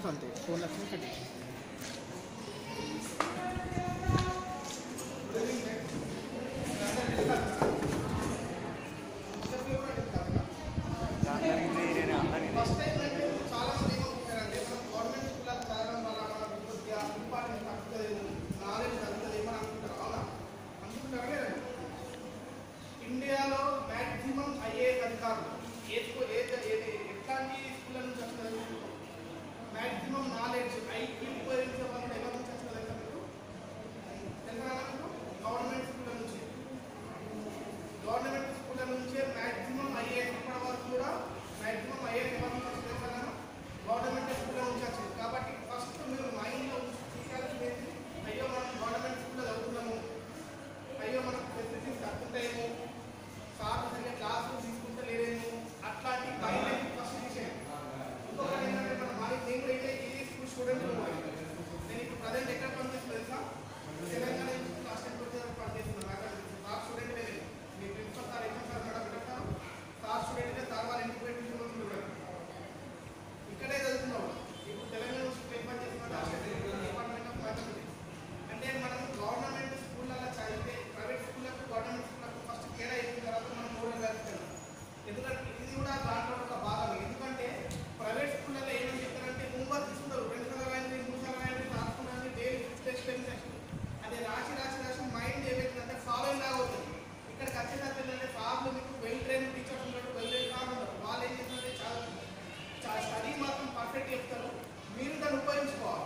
Proof అంతే phone లక్షలు కట్టి ఫస్ట్ టైం అంటే చాలా మంది ఏమనుకుంటారంటే మనం గవర్నమెంట్ స్కూల్లో చదవడం వల్ల మన కొద్దిగా ఇంపార్టెన్స్ తగ్గుతుంది నాలెడ్జ్ తగ్గుతుంది ఏమని అనుకుంటారు అవునా అనుకుంటారా లేదా ఇండియాలో మ్యాక్సిమం ఐఏఎస్ అధికారులు ఏ స్కూల్ ఏ ఏది ఎట్లాంటి స్కూళ్ళ నుంచి వస్తుంది మ్యాక్సిమం నాలెడ్జ్ ఐక్యూ ఉపయోగించే వాళ్ళు ఎవరి నుంచి వస్తుంది తెలుసా మీకు తెలుసా మీకు గవర్నమెంట్ స్కూళ్ళ నుంచి గవర్నమెంట్ స్కూళ్ళ నుంచే మ్యాక్సిమం ఐఏఎస్ ఇప్పటి వరకు కూడా మ్యాక్సిమం ఐఏఎస్ ఎవరి నుంచి వచ్చింది తెలుసా గవర్నమెంట్ స్కూళ్ళ నుంచి వచ్చింది కాబట్టి ఫస్ట్ మీరు మైండ్లో తీసుకోవాల్సింది ఏంటి? అయ్యో మనం గవర్నమెంట్ స్కూల్లో చదువుతున్నాము అయ్యో మనకు ఫెసిలిటీస్ తగ్గుతాయేమో సార్ సరిగ్గా క్లాసులు తీసుకుంటే లేదేమో అట్లాంటి మైండ్ ఫస్ట్ విషయం ఇంకొకటి ఏంటంటే మన మైండ్ నేను కూడా అయితే ఈ స్కూల్ స్టూడెంట్ నేను ఇప్పుడు ప్రజెంట్ ఎక్కడ పనిచేస్తున్నా తెలుసా తెలంగాణ ఇన్స్టిట్యూట్ అసిస్టెంట్ ప్రొఫెసర్ పనిచేస్తున్నాను నాకు అది సార్ స్టూడెంట్ లేదు మీ principal sir exam sir madam పెట్టారు సార్ స్టూడెంట్ సార్ వాళ్ళ ఇంటికి పెట్టి చూడండి ఇక్కడే చదువుతున్నావు ఇప్పుడు తెలంగాణ ఇన్స్టిట్యూట్ ఏం పనిచేస్తున్నాడు అసిస్టెంట్ డిపార్ట్మెంట్ ఆఫ్ మ్యాథమెటిక్స్ అంటే మనం గవర్నమెంట్ స్కూళ్ళలో చదివితే ప్రైవేట్ స్కూళ్ళకు గవర్నమెంట్ స్కూళ్ళకు ఫస్ట్ తేడా అయిన తర్వాత మనం మూడు కలుపుతాం ఎందుకంటే ఇది కూడా దాంట్లో ఒక భాగం ఎందుకంటే ప్రైవేట్ స్కూళ్ళలో ఏమని చెప్తారంటే హోంవర్క్ తీసుకుంటారు రెండు సార్లు అయింది మూడు సార్లు అయింది రాసుకున్నాను daily fifth test ten test అది రాసి రాసి రాసి మైండ్ ఏమైతుందంటే ఫాలోయింగ్ లాగా అవుతుంది ఇక్కడికి వచ్చేసరికి ఏంటంటే సార్లు మీకు వెల్ ట్రైన్ టీచర్స్ ఉంటారు వెల్ ట్రైన్ సార్ ఉంటారు వాళ్ళు ఏం చేస్తారంటే చాలా చాలా స్టడీ మాత్రం పర్ఫెక్ట్ చెప్తారు మీరు దాన్ని ఉపయోగించుకోవాలి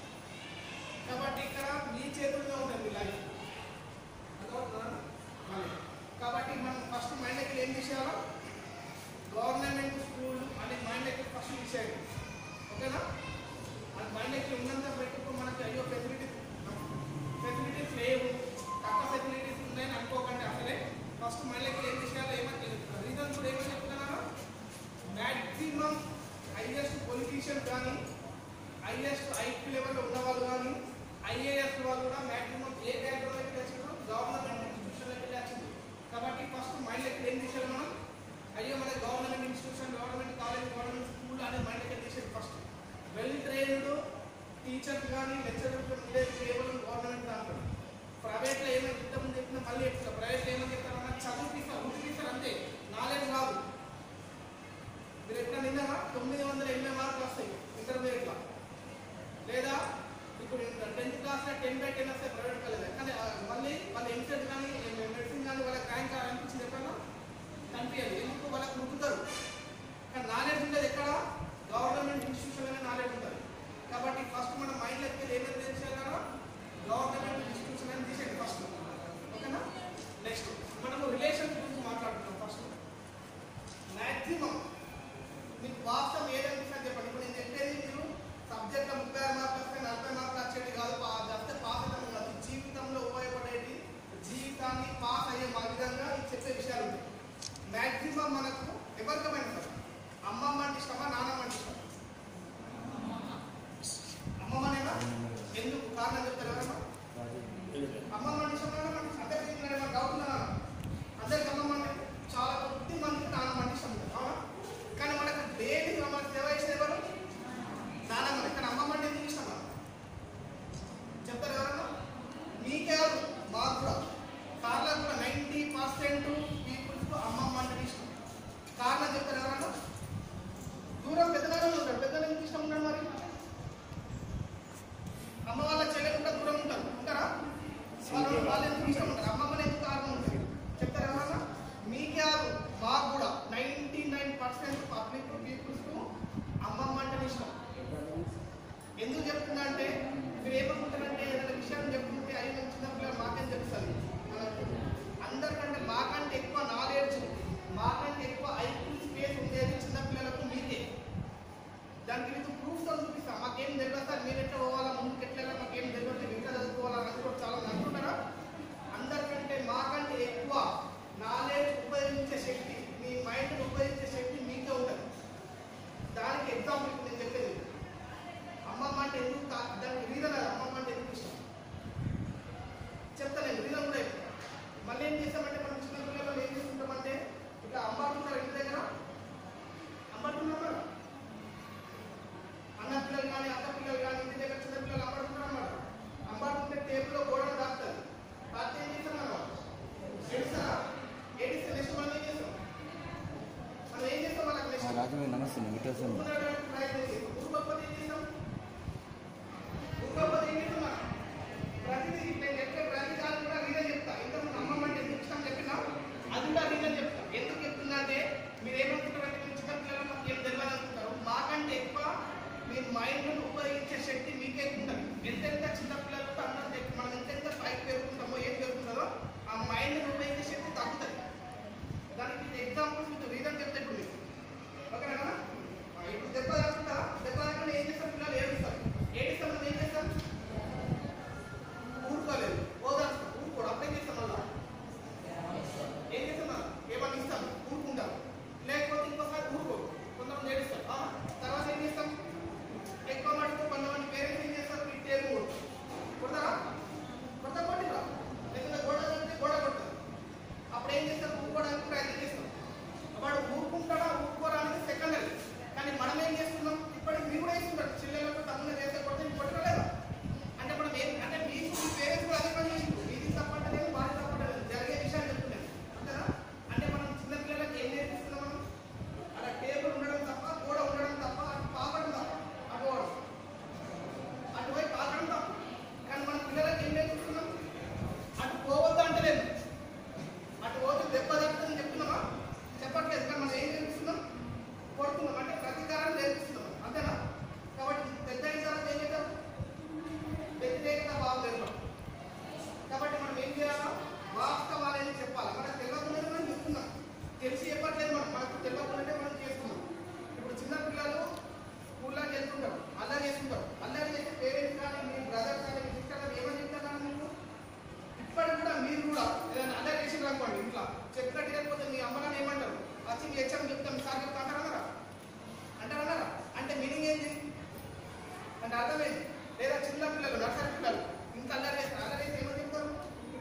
కాబట్టి ఇక్కడ మీ చేతుల్లో ఉంటుంది మీ లైఫ్ అర్థమవుతుందా? మళ్ళీ. కాబట్టి మనం ఫస్ట్ మైండ్ దగ్గర ఏం చేసేయాలో గవర్నమెంట్ స్కూల్ అనే మైండ్ దగ్గర ఫస్ట్ తీసేయండి ఓకేనా అది మైండ్ దగ్గర ఉన్నంత పెట్టుకో మనకి అయ్యో ఫెసిలిటీస్ ఫెసిలిటీస్ లేవు తక్కువ ఫెసిలిటీస్ ఉన్నాయని అనుకోకండి అసలే ఫస్ట్ మైండ్ దగ్గర ఏం చేసేయాలో ఏమని రీజన్ కూడా ఏమని చెప్తున్నాను మ్యాక్సిమం హైయెస్ట్ పొలిటీషియన్ కానీ హైయెస్ట్ ఐక్యూ లెవెల్లో ఉన్న వాళ్ళు కానీ ఐఏఎస్ వాళ్ళు కూడా మ్యాక్సిమం ఏ బ్యాక్గ్రౌండ్కి వచ్చినారో గవర్నమెంట్ ఇన్స్టిట్యూషన్లోకి వెళ్ళి వచ్చింది కాబట్టి ఫస్ట్ మైండ్ లెక్క ఏం చేశారు మనం అయ్యో మన government institution government college government school అనే మైండ్ లెక్క చేసేది ఫస్ట్ వెల్ ట్రైన్డ్ టీచర్స్ కానీ లెక్చరర్స్ ఉండేది కేవలం గవర్నమెంట్ దాంట్లో ప్రైవేట్లో ఏమైనా ఇంతకుముందు చెప్పినా మళ్ళీ చెప్తారు ప్రైవేట్లో ఏమని చెప్తారన్నా చదివిస్తారు ఉడిపిస్తారు అంతే నాలెడ్జ్ రాదు మీరు ఎట్లా నిన్నగా తొమ్మిది వందల ఎనభై మార్కులు వస్తాయి ఇంటర్మీడియట్లో లేదా ఇప్పుడు టెన్త్ క్లాస్లో టెన్ బై టెన్ వస్తాయి ప్రైవేట్ కాలేజ్ కానీ ఆ, మళ్ళీ వాళ్ళ ఎంసెట్ కానీ మెడిసిన్ కానీ వాళ్ళకి ర్యాంక్ అనిపించింది ఎక్కడన్నా కనిపించదు ఎందుకు వాళ్ళకి రుక్కుతారు కానీ నాలెడ్జ్ ఉండేది ఎక్కడ గవర్నమెంట్ ఇన్స్టిట్యూషన్లోనే నాలెడ్జ్ ఉంటుంది కాబట్టి ఫస్ట్ మన మైండ్ ఎక్కేది ఏమైతే తెలిసేయాలన్నా గవర్నమెంట్ ఇన్స్టిట్యూషన్ అని తీసేది ఫస్ట్ ఓకేనా నెక్స్ట్ మనము రిలేషన్ గురించి మాట్లాడుతున్నాం ఫస్ట్ మ్యాక్సిమం మీకు వాస్తవం ఏదనిపిస్తుంది చెప్పండి ఇప్పుడు నేను చెప్పేది మీరు సబ్జెక్ట్లో ముప్పై ఆరు మార్కులు వస్తే నలభై మార్కులు వచ్చేది కాదు పా- అది వస్తే పాస్ అవుతాం కాదు జీవితంలో ఉపయోగపడేది జీవితాన్ని పాస్ అయ్యే మా విధంగా ఇది చెప్పే విషయాలు ఉంటాయి మ్యాక్సిమం మనకు ఎవరికమైన సరే అమ్మమ్మ అంటే ఇష్టమా నాన్నమ్మ అంటే ఇష్టమా అమ్మమ్మనేనా ఎందుకు కారణం చెప్తారు ఎవరన్నా అమ్మమ్మ అంటే ఇష్టమా నాన్నమ్మ అంటే ఇష్టమా? అందరికీ ఏమైనా డౌట్ ఉందా అందరికి అమ్మమ్మ అంటే చాలా కొద్ది మందికి నాన్నమ్మ అంటే ఇష్టం ఉంటుంది. అవునా కానీ మనకు డైలీ మనకు సేవ చేసేది ఎవరు నానమ్మ ఇక్కడ అమ్మమ్మ అంటే ఎందుకు ఇష్టమా చెప్తారు ఎవరన్నా మీకే కాదు మాకు కూడా కార్లకు కూడా నైంటీ పర్సెంట్ పీపుల్స్ అమ్మమ్మ అంటే ఇష్టం కారణం చెప్తారు ఎవరన్నా దూరం పెద్దనాన్న ఉంటారు పెద్దలు ఎందుకు ఇష్టం ఉన్నాడు మరి అమ్మ వాళ్ళ చెల్లెలు కూడా దూరం ఉంటారు ఉంటారా వాళ్ళు వాళ్ళు ఎందుకు ఇష్టం ఉంటారు అమ్మమ్మని ఎందుకు కారణం ఉంటుంది చెప్తారు ఎవరన్నా మీకే కాదు మాకు కూడా ninety nine percent public peoples అమ్మమ్మ అంటే ఇష్టం ఎందుకు చెప్తున్నా అంటే మీరు ఏమనుకుంటారంటే ఏదైనా విషయం చెప్తుంటే అయ్యి మేము చిన్నపిల్లలు మాకేం తెలుస్తుంది మనకు అందరికంటే మాకంటే ఎక్కువ నాలెడ్జ్ మాకంటే ఎక్కువ ఐక్యూ స్పేస్ ఉండేది చిన్నపిల్లలకు మీకే దానికి మీకు ప్రూఫ్ తో చూపిస్తాం మాకేం తెలియదు సార్ మీరు ఎట్లా పోవాలా ముందుకు ఎట్లా వెళ్ళాలి మాకేం తెలియదు మీరు ఇంకా చదువుకోవాలా అని కూడా చాలా అనుకుంటారా అందరికంటే మాకంటే ఎక్కువ నాలెడ్జ్ ఉపయోగించే శక్తి మీ మైండ్ ఉపయోగించే శక్తి మీకే ఉంటుంది దానికి ఎగ్జాంపుల్ ఇప్పుడు నేను చెప్పేది అమ్మమ్మ అంటే ఎందుకు కా- దానికి రీజన్ అది అమ్మమ్మ అంటే ఎందుకు ఇష్టం చెప్తాను రీజన్ కూడా చెప్తా. మళ్ళీ ఏం చేస్తామంటే మనం చిన్న పిల్లలు ఏం చేస్తుంటామంటే ఇట్లా అమ్మాడుతున్నారు ఇంటి దగ్గర అమ్మాడుతున్నారు అన్న పిల్లలు కానీ అంటే అర్థమైంది లేదా చిన్న పిల్లలు నర్సరీ పిల్లలు ఇంకా అల్లరి చేస్తారు అల్లరి చేస్తే ఏమని చెప్తారు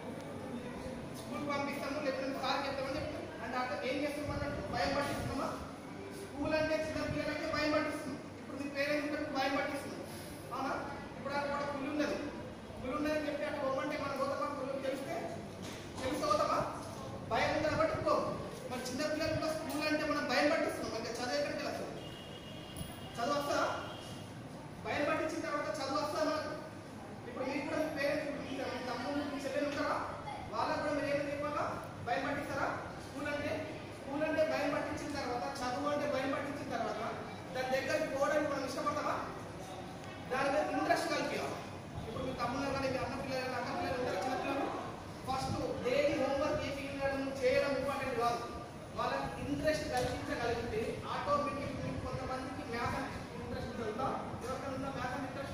స్కూల్ పంపిస్తాము లేకపోతే సార్ చెప్తామని చెప్తారు అంటే అర్థం ఏం చేస్తున్నాం అన్నట్టు భయం పట్టిస్తున్నామా స్కూల్ అంటే చిన్న పిల్లలకి భయం పట్టిస్తుంది ఇప్పుడు మీ పేరెంట్స్ ఉంటారు భయం పట్టిస్తుంది అవునా ఇప్పుడు అక్కడ కూడా పులి ఉన్నది పులి ఉన్నదని చెప్పి అక్కడ పోమంటే మన పోతామా పులి తెలిస్తే తెలిసి అవుతామా భయం ఉంది కాబట్టి పో మరి చిన్న పిల్లలు కూడా స్కూల్ అంటే మనం భయం పట్టిస్తున్నాం ఇంకా చదువు ఎక్కడికి వెళ్తాం చదువు వస్తుందా భయం పట్టించిన తర్వాత చదువు వస్తుందా మనకు ఇప్పుడు మీకు కూడా మీ పేరెంట్స్ మీ తమ్ముడు మీ చెల్లెలు ఉంటారా వాళ్ళకు కూడా మీరు ఏమి చెప్పాలా భయం పట్టిస్తారా స్కూల్ అంటే స్కూల్ అంటే భయం పట్టించిన తర్వాత చదువు అంటే భయం పట్టించిన తర్వాత దాని దగ్గరికి పోవడానికి మనం ఇష్టపడతామా దాని మీద ఇంట్రెస్ట్ కలిపియాలి ఇప్పుడు మీ తమ్ముళ్ళు కానీ మీ అన్న పిల్లలు కానీ అక్క పిల్లలు ఉంటారు చిన్న పిల్లలు ఫస్ట్ డైలీ హోంవర్క్ ఏ చేయడం చేయడం ఇంపార్టెంట్ కాదు వాళ్ళకి ఇంట్రెస్ట్ కల్పించగలిగితే ఆటోమేటిక్ మీకు కొంతమందికి మ్యాథ్ ఇంట్రెస్ట్ ఉంటుందా ఎవరికైనా ఉందా మ్యాథ్ ఇంట్రెస్ట్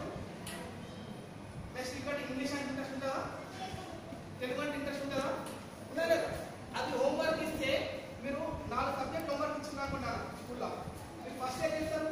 నెక్స్ట్ ఇక్కడ ఇంగ్లీష్ అంటే ఇంట్రెస్ట్ ఉంటుందా తెలుగు అంటే ఇంట్రెస్ట్ ఉంటుందా ఉందా లేదా అది హోంవర్క్ ఇస్తే మీరు నాలుగు సబ్జెక్ట్ హోంవర్క్ ఇచ్చి కాకుండా స్కూల్లో మీరు ఫస్ట్ ఏం చేస్తారు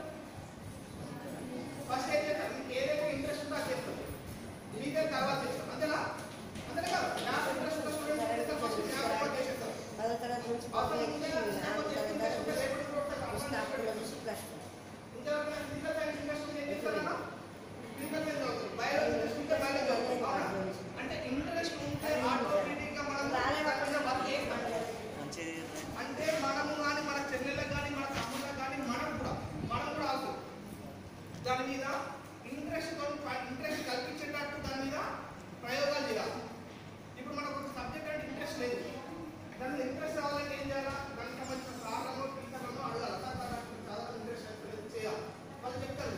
ఫస్ట్ ఏం చేస్తారు మీకు ఏదైతే ఇంట్రెస్ట్ ఉందో అది చేస్తారు మీదే తర్వాత చేస్తారు అంతేనా అంతేనా కాదు మ్యాథ్ ఇంట్రెస్ట్ ఉన్న స్టూడెంట్ చేస్తారు ఫస్ట్ మ్యాథ్ హోంవర్క్ చేసేస్తారు పదో తరగతి నుంచి అవసరం పబ్లిక్ ఉంటే నాలుగు లేకపోతే తరగతి ఇంట్రెస్ట్ ఉంటే రేపటి రోజు ఒకసారి నుంచి అవసరం అప్పుడు లేదు. నుంచి ప్లస్ టూ. ఇంకా ఎవరికైనా ఫిజికల్ సైన్స్ ఇంట్రెస్ట్ ఉంటే ఏం చేస్తారన్నా ఫిజికల్ సైన్స్ చదువుతారు బయాలజీ ఇంట్రెస్ట్ ఉంటే బయాలజీ చదువుతారు అవునా? అంటే ఇంట్రెస్ట్ ఉంటే ఆటోమేటిక్ గా మనం దాని మీద వర్క్ చేస్తాం అంటే మనము కానీ మన చెల్లెళ్ళకి కానీ మన తమ్ముళ్ళకి కానీ మనం కూడా మనం కూడా ఆల్సో దాని మీద ఇంట్రెస్ట్ ఇంట్రెస్ట్ కల్పించేటట్టు దాని మీద ప్రయోగాలు చేయాలి ఇప్పుడు మనకు ఒక సబ్జెక్ట్ అంటే ఇంట్రెస్ట్ లేదు దాని మీద ఇంట్రెస్ట్ రావాలంటే ఏం చేయాలా దానికి సంబంధించిన సార్లను టీచర్లను అడగాలి సార్ సార్ నాకు చదవాలి ఇంట్రెస్ట్ లేదు చేయాలి వాళ్ళు చెప్తారు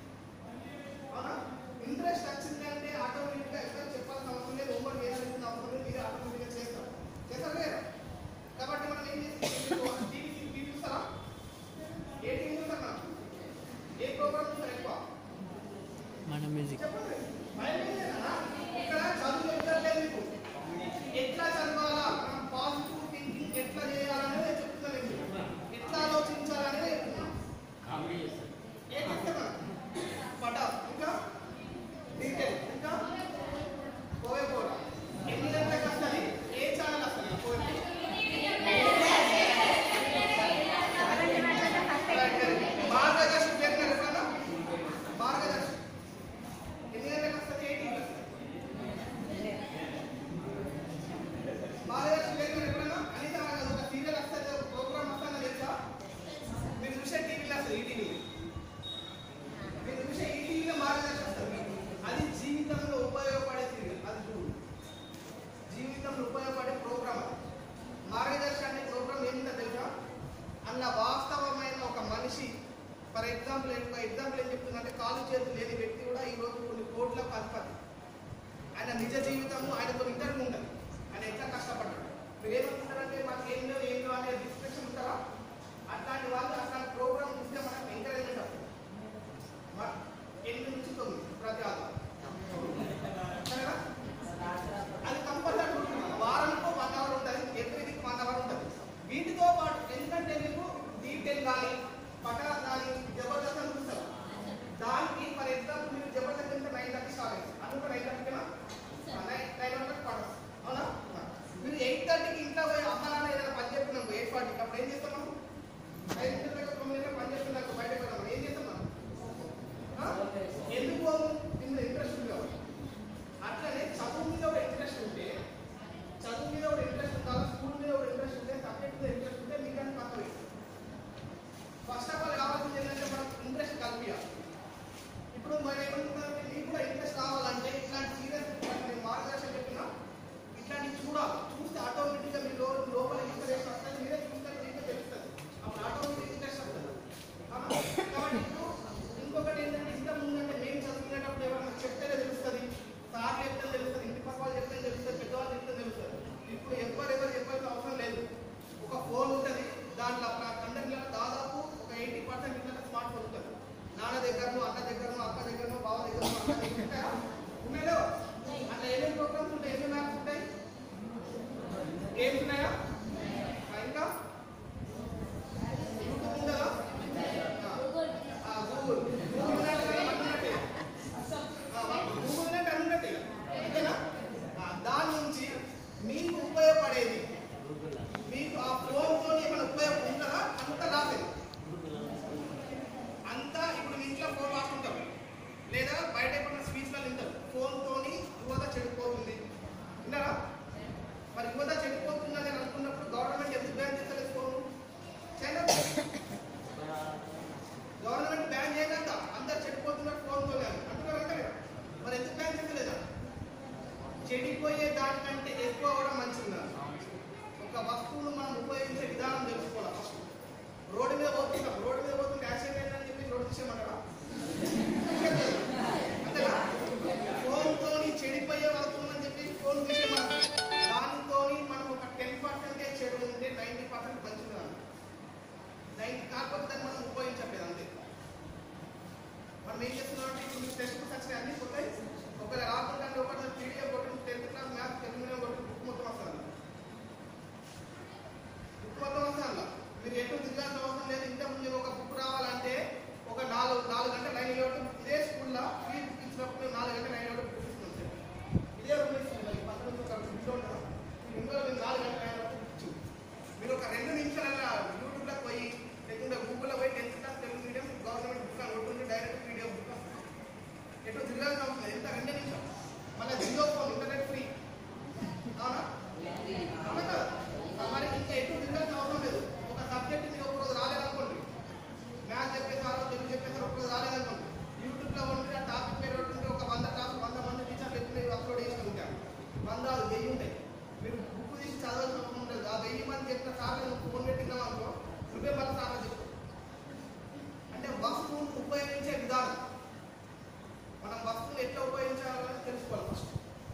అవునా ఇంట్రెస్ట్ వచ్చింది అంటే ఆటోమేటిక్గా ఎక్కడ చెప్పాల్సిన అవసరం లేదు హోంవర్క్ చేయాల్సిన అవసరం లేదు మీరు ఆటోమేటిక్గా చేస్తారు చేస్తారు లేదా కాబట్టి మనం ఏం చేస్తాం టీవీ టీవీ చూస్తారా ఏ టీవీ చూస్తారా ఏ ప్రోగ్రామ్ చూస్తారు ఎక్కువ మన మ్యూజిక్ చెప్పండి భయం ఏం లేదన్నా? ఇక్కడ చదువు చెప్తారులేదు మీకు ఎట్లా చదవాలా మనం పాజిటివ్ థింకింగ్ ఎట్లా చేయాలనేది నేను చెప్తున్నాను మీకు. ఎట్లా ఆలోచించాలనేది చెప్తున్నాను ఏం చేస్తామా పట ఇంకా డీటెయిల్ ఇంకా పోయే పోరా ఎన్ని గంటలకు వస్తుంది ఏ ఛానల్ వస్తుంది పోయే మార్గదర్శి పేరు ఎప్పుడన్నా మార్గదర్శి ఎన్ని గంటలకు వస్తుంది ఎయిటీన్ మార్గదర్శి పేరు ఎప్పుడన్నా అనిత నాకు ఒక సీరియల్ వస్తుంది ఒక ప్రోగ్రామ్ వస్తుందని తెలుసా మీరు చూసే టీవీలో వస్తుంది ఈటీవీ మీరు చూసే ఈటీవీలో మార్గదర్శి వస్తుంది అది జీవితంలో ఉపయోగపడే సీరియల్ అది చూడు జీవితంలో ఉపయోగపడే ప్రోగ్రామ్ అది మార్గదర్శి అనే ప్రోగ్రామ్ ఏంటో తెలుసా అన్న వాస్తవమైన ఒక మనిషి ఫర్ ఎగ్జాంపుల్ ఒక ఎగ్జాంపుల్ ఏం చెప్తుందంటే కాలు చేతులు లేని వ్యక్తి కూడా ఈ రోజు కొన్ని కోట్లకు అధిపతి ఆయన నిజ జీవితము ఆయనతో ఇంటర్వ్యూ ఉంటుంది ఆయన ఎట్లా కష్టపడ్డాడు మీరు ఏమనుకుంటారంటే మాకు ఏం లేవు ఏం లేవు అనే డిస్క్రిప్షన్ ఉంటారా అట్లాంటి వాళ్ళు అట్లాంటి ప్రోగ్రామ్ చూస్తే మనకు ఎంకరేజ్మెంట్ అవుతుంది మ- ఎనిమిది నుంచి తొమ్మిది ప్రతి ఆదివారం సరేనా? అది కంపల్సరీ ఉంటుంది వారానికి వన్ అవర్ ఉంటుంది ఎవ్రీ వీక్ వన్ అవర్ ఉంటుంది వీటితో పాటు ఎందుకంటే మీకు డీటెయిల్ కానీ పటా కానీ జబర్దస్త్ అని చూస్తారు దానికి ఫర్ ఎగ్జాంపుల్ మీరు జబర్దస్త్ అంటే నైన్ థర్టీ స్టార్ట్ అయింది అందుకు నైన్ థర్టీకేనా నైన్ నైన్ హండ్రెడ్ పడదు అవునా మీరు ఎయిట్ థర్టీకి ఇంట్లో పోయి అమ్మ నాన్న ఏదైనా పని చెప్పినాం ఎయిట్ ఫార్టీకి అప్పుడు ఏం చేస్తాం మనం ఐదు నిమిషాల దగ్గర తొమ్మిది గంటలకు పని చేస్తున్నాం బయటకు వెళ్ళాం ఏం చేస్తాం మనం ఆ? ఎందుకు పోము? ఇందులో ఇంట్రెస్ట్ ఉంది కాబట్టి అట్లనే చదువు మీద ఒక ఇంట్రెస్ట్ ఉంటే చదువు మీద ఒక ఇంట్రెస్ట్ ఉండాలి స్కూల్ మీద ఒక ఇంట్రెస్ట్ ఉంటే సబ్జెక్ట్ మీద ఇంట్రెస్ట్ ఉంటే మీకు అని పక్కన ఫస్ట్ ఆఫ్ ఆల్ కావాల్సింది ఏంటంటే మనం ఇంట్రెస్ట్ కల్పించాలి ఇప్పుడు మరి ఏమనుకుంటున్నారు చెడిపోయే దానికంటే ఎక్కువ కూడా మంచిది కాదు ఒక వస్తువును మనం ఉపయోగించే విధానం తెలుసుకోవాలి ఫస్ట్ రోడ్డు మీద పోతుంటాం రోడ్డు మీద పోతుంటే యాక్సిడెంట్ అయిందని చెప్పి రోడ్డు తీసేయమంటారా అంతేనా ఫోన్తో చెడిపోయే వస్తుందని చెప్పి ఫోన్ తీసేయమంటారు దానితో మనం ఒక టెన్ పర్సెంటేజ్ చెడు ఉంటే నైంటీ పర్సెంట్ మంచిది కాదు నైంటీ కాకపోతే దాన్ని మనం ఉపయోగించట్లేదు అంతే మనం ఏం చేస్తున్నాం అంటే ఇప్పుడు మీకు టెక్స్ట్ బుక్స్ వచ్చినాయి అన్ని పోతాయి ఒకవేళ రాకుండా అంటే ఒకటి పీడిఎఫ్ కొట్టి tenth class maths Telugu medium కొట్టి బుక్ మొత్తం వస్తుంది బుక్ మొత్తం వస్తుంది మీరు ఎటు దిగాల్సిన అవసరం లేదు ఇంత ముందు ఒక బుక్ రావాలంటే ఒక నాలుగు నాలుగు గంటల లైన్ ఇవ్వడం ఇదే స్కూల్లో ఫీ బుక్ ఇచ్చినప్పుడు మేము నాలుగు గంటల లైన్ ఇవ్వడం బుక్ ఇస్తున్నాం సార్. ఇదే రూమ్ ఇస్తుంది మరి పక్కన నుంచి ఒక ఇంట్లో ఉంటాం ఇంట్లో మీరు నాలుగు గంటల లైన్ ఇవ్వడం బుక్ ఇచ్చు. మీరు ఒక రెండు నిమిషాల యూట్యూబ్లో పోయి లేకుంటే గూగుల్లో పోయి tenth class Telugu medium government book అని కొట్టుంటే డైరెక్ట్ పీడిఎఫ్ బుక్ వస్తుంది. ఎటు తిరగాల్సిన అవసరం లేదు ఎంత రెండే నిమిషం మళ్ళీ జియో ఫోన్ ఇంటర్నెట్ ఫ్రీ అవునా అవునా కదా? మరి ఇంకా ఎటు తిరగాల్సిన అవసరం లేదు ఒక సబ్జెక్ట్ మీరు ఒక రోజు రాలేదనుకోండి మ్యాథ్స్ చెప్పేసారో తెలుగు చెప్పేసారో ఒక రోజు రాలేదనుకోండి యూట్యూబ్లో ఉంటే ఆ టాపిక్ పేరు ఉంటే ఒక వంద టాప్ వంద మంది టీచర్లు ఎప్పుడు అప్లోడ్ చేసి ఉంటారు వంద వెయ్యి ఉంటాయి మీరు బుక్ తీసి చదవాల్సిన అవసరం ఉండదు ఆ వెయ్యి మంది చెప్పిన సార్లు ఫోన్ పెట్టినాం అనుకో నువ్వే మళ్ళీ సార్లు చెప్పు అంటే వస్తువును ఉపయోగించే విధానం మనం వస్తువుని ఎట్లా ఉపయోగించాలని తెలుసుకోవాలి ఫస్ట్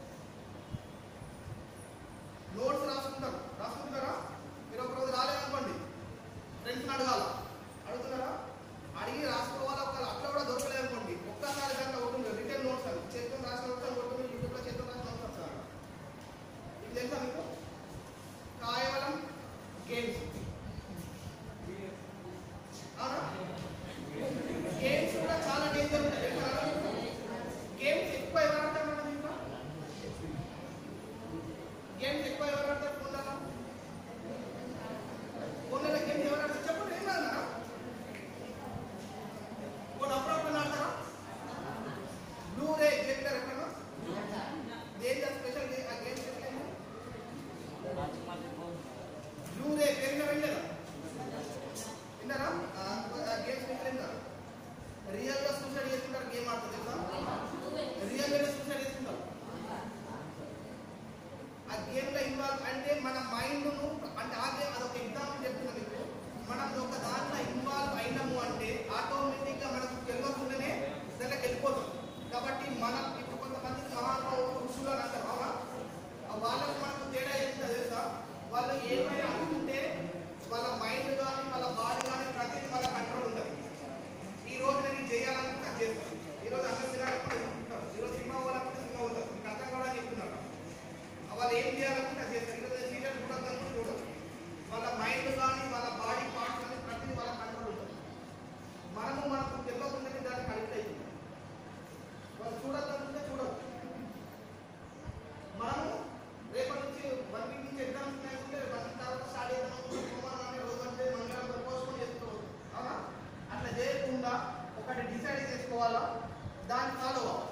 నోట్స్ రాసుకుంటారు రాసుకుంటారా మీరు ఒక రోజు రాలేదనుకోండి ఫ్రెండ్స్ని అడగాల అడుగుతున్నారా అడిగి రాసుకోవాలా ఒక అట్లా కూడా దొరకలేదు అనుకోండి ఒక్కసారి కనుక ఉంటుంది రిటర్న్ నోట్స్ అని చేతితో రాసిన నోట్స్ అని కొట్టుకుని యూట్యూబ్లో చేతితో రాసిన నోట్స్ వస్తారు ఇది తెలుసా మీకు కేవలం గేమ్స్ అవునా గేమ్స్ కూడా చాలా డేంజర్ ఉంటాయి తెలుసా? గేమ్స్ ఎక్కువ ఎవరు ఆడతారు మన దీంట్లో గేమ్స్ ఎక్కువ ఎవరు ఆడతారు ఫోన్లలో ఫోన్లలో గేమ్స్ ఎవరు ఆడతారు చెప్పండి ఏం కాదు ఫోన్ అప్పుడప్పుడు ఆడతారా బ్లూ రే చెప్పారు ఎక్కడన్నా దేని స్పెషల్ ఆ గేమ్ స్పెషల్ బ్లూ రే పేరుగా వెళ్ళారా విన్నారా ఆ గేమ్ స్పెషల్ ఏంటా రియల్ గా సూసైడ్ చేసుకుంటారు గేమ్ ఆడుతుంది తెలుసా రియల్ గా సూసైడ్ చేసుకుంటారు ఆ గేమ్ లో ఇన్వాల్వ్ అంటే మన మైండ్ ను అంటే ఆ గేమ్ అదొక ఎగ్జాంపుల్ చెప్తున్నా మీకు మనం ఒక దాంట్లో ఇన్వాల్వ్ అయినాము అంటే ఆటోమేటిక్ గా మనకు తెలియకుండానే దాంట్లోకి వెళ్ళిపోతాం కాబట్టి మనం ఇప్పుడు కొంతమంది మహానుభావులు ఋషులు అని అంటారు అవునా ఆ వాళ్ళకి మనకు తేడా ఏంటో తెలుసా వాళ్ళు ఏమైనా అనుకుంటే వాళ్ళ మైండ్ కానీ వాళ్ళ బాడీ కానీ ప్రతిదీ వాళ్ళ కంట్రోల్ ఉంటుంది ఈ రోజు నేను ఇది చేయాలనుకుంటే అది చేస్తాను ఈ రోజు అన్నం తినాలనుకుంటే తింటారు ఈ రోజు సినిమా పోవాలనుకుంటే సినిమా పోతారు మీకు అర్థం కూడా చెప్తున్నారు వాళ్ళు ఏం చేయాలనుకుంటే అది చేస్తారు ఈరోజు సీరియల్ చూడొద్దనుకుంటే చూడదు వాళ్ళ మైండ్ కానీ వాళ్ళ బాడీ పార్ట్స్ కానీ ప్రతిదీ వాళ్ళ కంట్రోల్ ఉంటుంది మనము మనకు తెలియకుండానే దానికి అడిక్ట్ అవుతుంది వాళ్ళు చూడొద్దనుకుంటే చూడదు మనము రేపటి నుంచి వన్ వీక్ నుంచి ఎగ్జామ్స్ ఉన్నాయంటే వన్ వీక్ తర్వాత స్టార్ట్ చేద్దాం సోమవారం అంటే రోజు అంటే మంగళవారం పోస్ట్పోన్ చేసుకోవచ్చు అవునా అట్లా చేయకుండా ఒకటి డిసైడ్ చేసుకోవాలా దాన్ని ఫాలో అవ్వాలి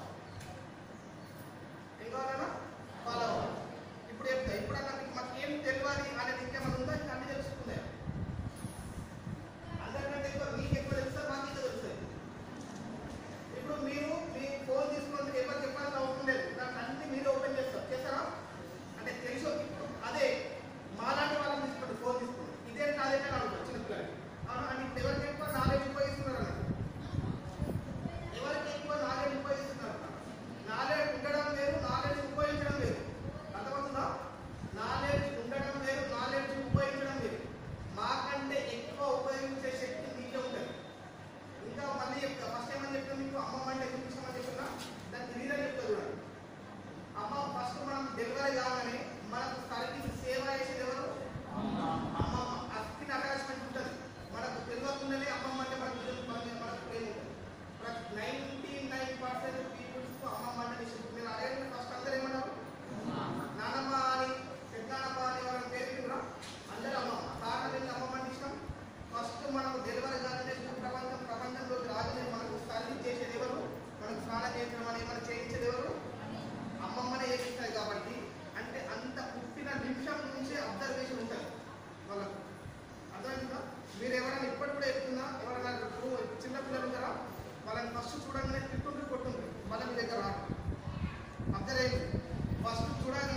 ఏం కావాలన్నా ఫాలో అవ్వాలి ఇప్పుడు చెప్తా ఇప్పుడన్నా మీకు మాకు ఏం తెలియాలి అనేది ఇంకేమైనా ఉందా ఇంకా అన్ని తెలుసుకుందే అందరికంటే ఎక్కువ మీకు ఎక్కువ తెలుస్తుంది మాకు ఇంకా తెలుస్తుంది ఇప్పుడు మీరు మీ ఫోన్ తీసుకున్నందుకు ఎవరు చెప్పాల్సిన అవసరం లేదు దాన్ని అన్ని మీరు ఓపెన్ చేస్తారు చేస్తారా అంటే తెలుసు ఇప్పుడు అదే మాలాంటి వాళ్ళని తీసుకోండి ఫోన్ తీసుకోండి ఇదే నాదేంటే అడుగుతారు చిన్నపిల్లలకి అవునా అని ఇప్పుడు ఎవరికి ఎక్కువ నాలెడ్జ్ ఉపయోగిస్తున్నారు అన్నట్టు ఎవరికి ఎక్కువ నాలెడ్జ్ ఉపయోగిస్తున్నారు నాలెడ్జ్ ఉండడం వేరు నాలెడ్జ్ ఉపయోగించడం వేరు అర్థమవుతుందా నాలెడ్జ్ ఉండడం వేరు నాలెడ్జ్ ఉపయోగించడం వేరు మాకంటే ఎక్కువ ఉపయోగించే శక్తి మీకే ఉంటుంది ఇంకా మళ్ళీ చెప్తా ఫస్ట్ ఏమని చెప్తా మీకు అమ్మమ్మ అంటే ఎందుకు ఇష్టమని చెప్తున్నా దానికి రీజన్ చెప్తా చూడండి అమ్మ ఫస్ట్ మనం డెలివరీ కాగానే మనకు తల్లికి సేవ చేసేది ఎవరు అమ్మమ్మ అస్కిన్ అటాచ్మెంట్ ఉంటుంది మనకు తెలియకుండానే అమ్మమ్మ అంటే మనకు నిజం- మన మీద మనకు ప్రేమ ఉంటుంది నైన్టీ నైన్ పర్సెంట్ పీపుల్స్ అమ్మమ్మ అంటే ఇష్టం మీరు అడగండి ఫస్ట్ అందరూ ఏమన్నారు నానమ్మ అని పెద్దనానమ్మ అని వాళ్ళ పేరు కూడా అందరూ అమ్మమ్మ కారణం ఏంటి అమ్మమ్మ అంటే ఇష్టం ఫస్ట్ మనం డెలివరీ కాగానే భూ ప్రపంచం ప్రపంచంలోకి రాగానే మనకు తల్లి చేసేది ఎవరు మనకు స్నానం చేయించడం అని మనం చేయించేది ఎవరు అమ్మమ్మనే చేపిస్తుంది కాబట్టి అంటే అంత పుట్టిన నిమిషం నుంచే అబ్జర్వేషన్ ఉంటుంది వాళ్ళకు అర్థమైందా మీరు ఎవరైనా ఇప్పటి కూడా చెప్తున్నా ఎవరైనా ఇప్పుడు చిన్న పిల్లలు ఉంటారా వాళ్ళని ఫస్ట్ చూడంగానే తిట్టుండ్రి కొట్టుండ్రి వాళ్ళ మీ దగ్గర రాదు అబ్జర్వ్ అయ్యింది ఫస్ట్ చూడగానే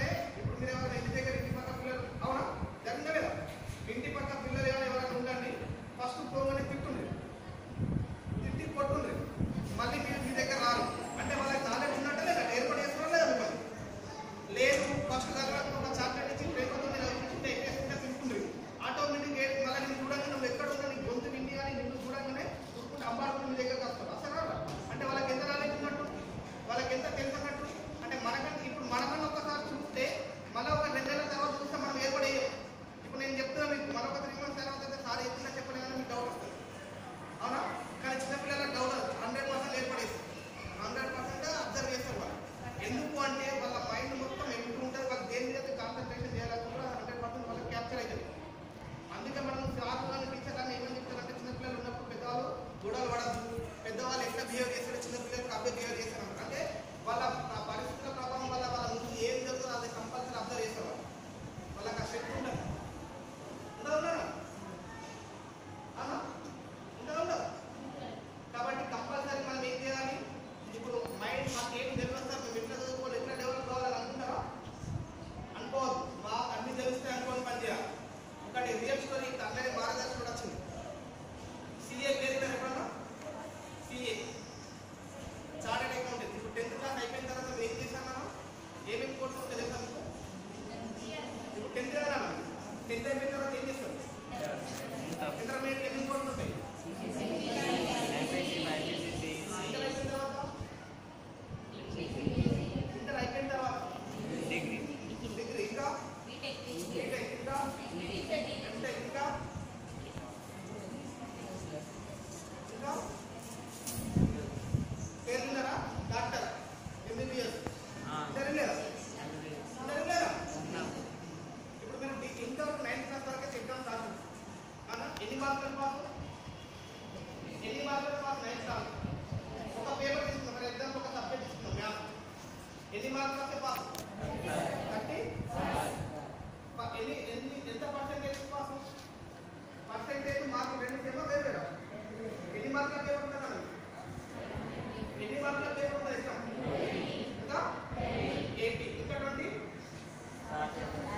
మార్కుల పేపర్ ఉంటుంది ఎగ్జామ్ ఎంత ఎయిటీ ఇంకా ట్వంటీ సార్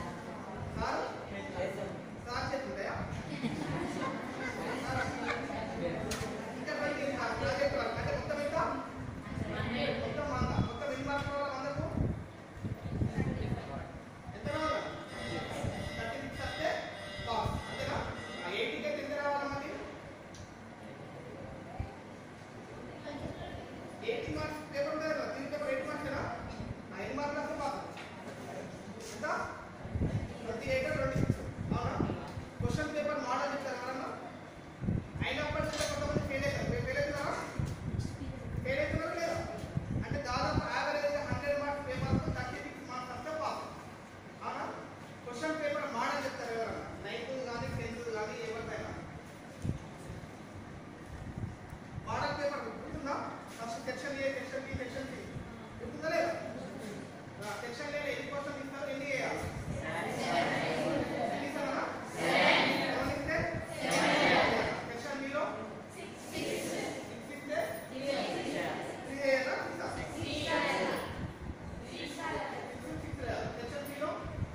సార్ చెప్తుంటాయా ఇంకా ట్వంటీ ప్రాజెక్ట్ వర్క్ అంటే మొత్తం ఎంత మొత్తం వంద మొత్తం ఎన్ని మార్కుల వందకు ఎంత రావాలి థర్టీ సిక్స్ వస్తే పాస్ అంతేనా ఆ ఎయిటీకి ఎంత రావాలి మరి ఎయిటీ మార్క్స్ పేపర్ ఉంటుంది కదా దీని పేపర్ ఎయిట్ మార్క్స్ కదా ఆ ఎన్ని మార్కులు వస్తే పాస్ ఎంత ట్వంటీ ఎయిట్ ట్వంటీ సిక్స్ అవునా క్వశ్చన్ పేపర్ మోడల్ చెప్తారు ఎవరన్నా అయినప్పటికీ కూడా కొంతమంది ఫెయిల్ అవుతారు మీరు ఫెయిల్ అవుతున్నారా ఫెయిల్ అవుతున్నారు లేదా అంటే దాదాపు average hundred marks paper thirty six marks వస్తే పాస్ అవునా క్వశ్చన్ పేపర్ మోడల్ చెప్తారు ఎవరన్నా నైన్త్ కానీ టెన్త్ కానీ ఎవరికైనా మోడల్ పేపర్ గుర్తుందా first section A section B section C గుర్తుందా లేదా సెక్షన్ ఏ ఎన్ని క్వశ్చన్ ఇస్తారు ఎన్ని చేయాలి ఎన్ని ఇస్తారా సెవెన్ ఇస్తే సెక్షన్ బిలో సిక్స్ ఇస్తే త్రీ చేయాలా సెక్షన్ బిలో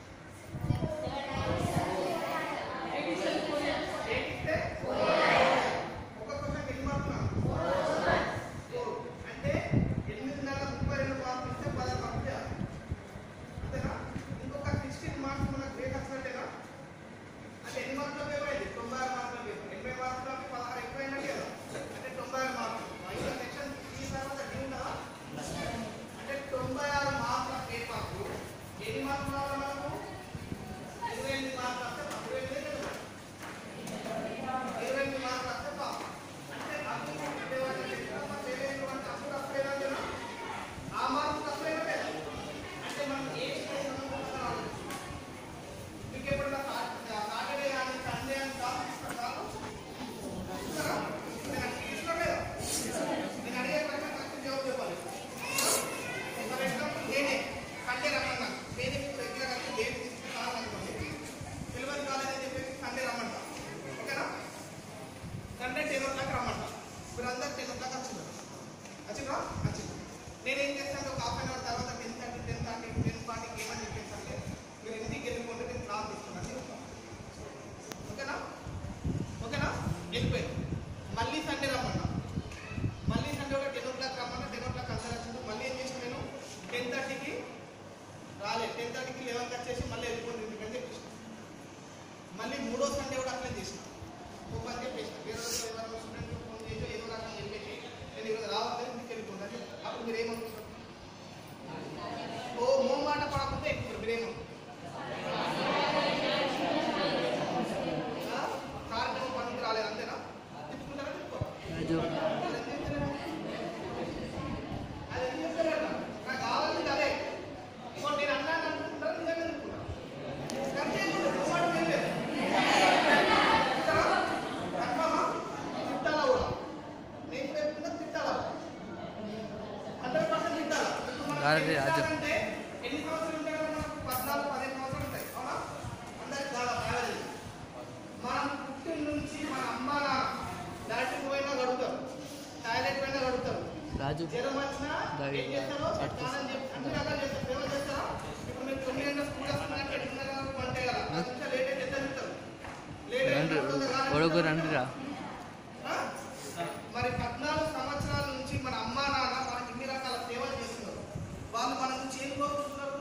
ఎయిట్ ఇస్తే ఒక క్వశ్చన్ ఎన్ని మార్కులు అంటే ఎనిమిదిన్నర ముప్పై రెండు మార్కులు ఇస్తే పదహారు మార్కులు చేయాలి అంతేనా ఇంకొక సిక్స్టీన్ మార్క్స్ మనకు బ్రేక్ వచ్చినట్టేనా అంటే ఎన్ని మార్కుల పేపర్ అయింది తొంభై ఆరు మార్కుల పేపర్ ఎనభై మార్కులకి పదహారు ఎక్కువ అయినట్టు కదా అంటే తొంభై ఆరు మార్కులు ఐదో సెక్షన్ ఈ తర్వాత డి ఉందా అంటే తొంభై ఆరు మార్కుల పేపర్కు ఎన్ని మార్కులు రావాలి మనకు ఇరవై ఎనిమిది మార్కులు వస్తే పాస్. ఇరవై ఎనిమిది కదా? ఇరవై ఎనిమిది మార్కులు వస్తే పాస్. అంటే అప్పుడు అంటే వాళ్ళు ఎగ్జామ్ చేయలేదు అంటే అప్పుడు అప్పుడేనా కదా? ఆ మార్కులు అప్పుడేనా లేదా? అంటే మనం ఏ స్టేజ్ అనుకుంటున్నాం మీకు ఎప్పుడన్నా సా- సాటర్డే కానీ సండే అని కాల్ ఇస్తారా కాల్? ఇస్తారా? నేను అడిగి ఇస్తున్నా లేదా? నేను అడిగే ప్రశ్న కరెక్ట్ జవాబు చెప్పాలి ఫర్ ఎగ్జాంపుల్ నేనే సండే రమ్మన్నా నేనే మీకు రెగ్యులర్ అయితే డేట్ తీసుకున్నాను అనుకోండి సిలబస్ కాలేజ్ అని చెప్పేసి సండే రమ్మంటా ఓకేనా సండే టెన్ ఓ క్లాక్ రమ్మంటా మీరు అందరు టెన్ ఓ క్లాక్ వచ్చిందా వచ్చిందా వచ్చింది నేనేం చేస్తాను ఒక హాఫ్ అన్ అవర్ తర్వాత ten thirty ten thirty ten ఫార్టీకి ఏమని చెప్పేసి మీరు ఇంటికి వెళ్ళిపోతే నేను క్లాస్ తీసుకున్నాను చెప్తాను ఓకేనా ఓకేనా వెళ్ళిపోయింది మళ్ళీ సండే రమ్మన్నా మళ్ళీ సండే కూడా టెన్ ఓ క్లాక్ రమ్మన్నా టెన్ ఓ క్లాక్ అందరూ వచ్చింది మళ్ళీ ఏం చేసిన నేను టెన్ థర్టీకి రాలేదు టెన్ థర్టీకి లెవెన్కి వచ్చేసి మళ్ళీ వెళ్ళిపోయింది ఇంటికని చెప్పేసి మళ్ళీ మూడో సండే కూడా అట్లే చేసిన ఓ పని చెప్పేసిన వేరే రోజు ఎవరైనా స్టూడెంట్ ఫోన్ చేసి ఏదో రకంగా చెప్పేసి నేను ఈరోజు రావాలి ఇంటికి వెళ్ళిపోతాను అని చెప్పి. అప్పుడు మీరు ఏమనుకుంటారు ఓ మో మాట పడకపోతే ఎక్కుతారు మీరేమనుకుంటారు ఆ? కార్యక్రమం పనికి రాలేదు అంతేనా తిప్పుకుంటారా తిప్పుకోరా రాజు అది ఏం చెప్తారట? నాకు కావాల్సింది అదే. ఇంకోటి నేను అన్నాను అనుకుంటారా, నిజంగా అనుకుంటారా? అంతే ఇప్పుడు నువ్వు మాట వినలేదు. తిట్టారా? కన్ఫర్మా? తిట్టాలా కూడా? నేను ఇప్పుడు చెప్తున్నా తిట్టాలా? 100% తిట్టాలా? ఇప్పుడు మనం రాజు, రాజు. తిట్టాలంటే ఎన్ని సంవత్సరాలు ఉంటాయి కదా మనకు? 14, 15 సంవత్సరాలు ఉంటాయి. అవునా? అందరికి చాలా యావరేజ్. మనం పుట్టిన నుంచి మన అమ్మ నాన్న లాట్రిన్ పోయినా గడుగుతారు టాయిలెట్ పోయినా గడుగుతారు రాజు జ్వరం వచ్చినా దాగి ఏం చేస్తారో పట్టుకో. స్నానం చేసి అన్ని రకాలు చేస్తారు సేవ చేస్తారా ఇప్పుడు మీరు తొమ్మిది గంటల స్కూల్ వస్తున్నారంటే ఎట్టున్నర వంటే కదా పది నిమిషాలు లేట్ అయితే ఎంత చెప్తారు లేట్ రండి అయితే కొడుకు రండిరా ఆ? మరి పద్నాలుగు సంవత్సరాల నుంచి మన అమ్మా నాన్న మనకి ఇన్ని రకాల సేవలు చేస్తున్నారు వాళ్ళు మన నుంచి ఏం కోరుకుంటున్నారు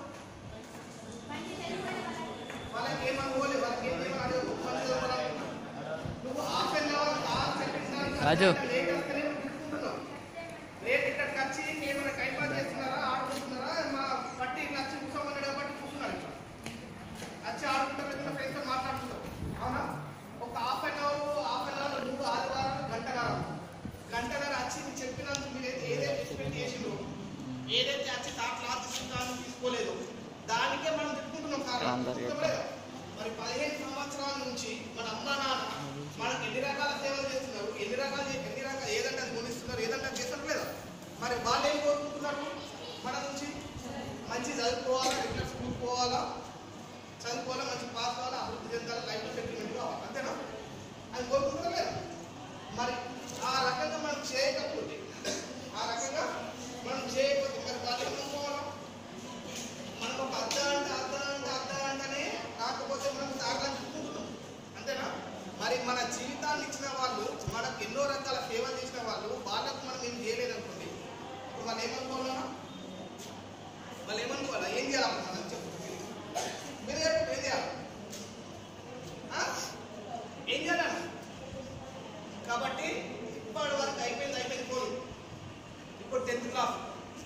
వాళ్ళకి ఏమనుకోలేదు వాళ్ళకి ఏం చేయమని అడగదు మంచి చదవాలనుకుంటున్నారు నువ్వు హాఫ్ అన్ అవర్ క్లాస్ చెప్పించడానికి రాజు. లేట్ వస్తేనే నువ్వు తీసుకుంటున్నావు రేపు ఇక్కడికి వచ్చి ఏమైనా టైం పాస్ చేస్తున్నారా ఆడుకుంటున్నారా మా పట్టి ఇట్లా వచ్చి కూర్చోమన్నాడు కాబట్టి కూర్చున్నారు ఇట్లా వచ్చి ఆడుకుంటారు ఇట్లా ఫ్రెండ్స్ మాట్లాడుకుంటారు అవునా ఒక half an hour half an hour నువ్వు ఆదివారం గంటన్నర గంటన్నర వచ్చి నువ్వు చెప్పినందుకు మీరు ఏదైతే ఏదైతే ఎక్స్పెక్ట్ చేసిండ్రు ఏదైతే వచ్చి దా క్లాస్ తీసుకుంటాను తీసుకోలేదు దానికే మనం తిట్టుకుంటున్నాం సార్ అందరు తిట్టుకోలేదా? మరి పదిహేను సంవత్సరాల నుంచి మన అమ్మ నాన్న మనకి ఎన్ని రకాల సేవలు చేస్తున్నారు ఎన్ని రకాలు చే- ఎన్ని రకాల ఏదంటే అది గుణిస్తున్నారు ఏదంటే అది చేస్తారు లేదా మరి వాళ్ళు ఏం కోరుకుంటున్నారు మన నుంచి మంచి చదువుకోవాలా రెగ్యులర్ స్కూల్ పోవాలా చదువుకోవాలా మంచి పాస్ అవ్వాలా అభివృద్ధి చెందాలా లైఫ్ సెటిల్మెంట్ కావాలి అంతేనా అది కోరుకుంటారా లేదా మరి ఆ రకంగా మనం చేయకపోతే ఆ రకంగా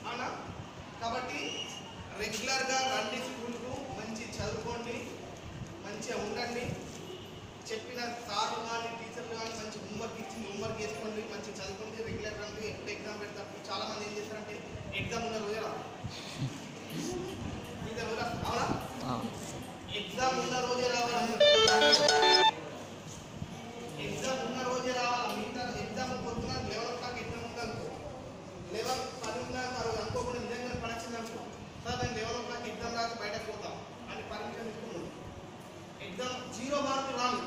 అవునా కాబట్టి రెగ్యులర్గా రండి స్కూల్కు మంచి చదువుకోండి మంచిగా ఉండండి చెప్పిన సార్లు కానీ టీచర్లు కానీ మంచి హోంవర్క్ ఇచ్చి హోంవర్క్ చేసుకోండి మంచి చదువుకోండి రెగ్యులర్ రండి ఎప్పుడు ఎగ్జామ్ పెడతారు చాలా మంది ఏం చేస్తారంటే ఎగ్జామ్ ఉన్న రోజే రాదు మిగతా రోజు రాస్తారు. అవునా ఎగ్జామ్ ఉన్న రోజే రావాలి ఎగ్జామ్ ఉన్న రోజే రావాలి మిగతా ఎగ్జామ్ పొద్దున లెవెన్ ఓ క్లాక్ ఎగ్జామ్ ఉందనుకో లెవెన్ పది ఉందని ఆ రోజు అనుకోకుండా నిజంగా పని వచ్చింది అనుకో సార్ నేను లెవెన్ ఓ క్లాక్ ఎగ్జామ్ రాసి బయటకు పోతాం అని పర్మిషన్ ఇస్తున్నాను ఎగ్జామ్ జీరో మార్కులు రాని